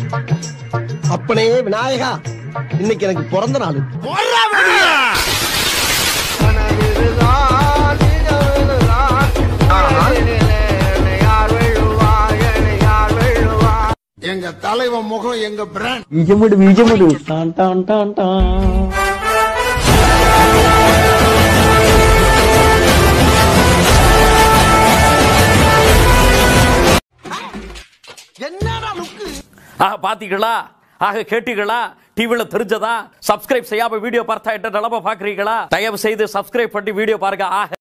அப்பனே விநாயகா இன்னைக்கு எனக்கு பிறந்த நாள் எங்க தலைவன் முகம் எங்க பிராண்ட் ബീജമിട് ബീജമിട് ടാൻ ടാൻ ടാൻ ടാൻ என்னடா லுக்கு ஆக பாத்தீங்களா ஆக கேட்டீங்களா டிவில தெரிஞ்சதா சப்ஸ்கிரைப் செய்யாம வீடியோ பார்த்தா என்ன நிலம பாக்குறீங்களா தயவு செய்து சப்ஸ்கிரைப் பண்ணி வீடியோ பாருங்க ஆக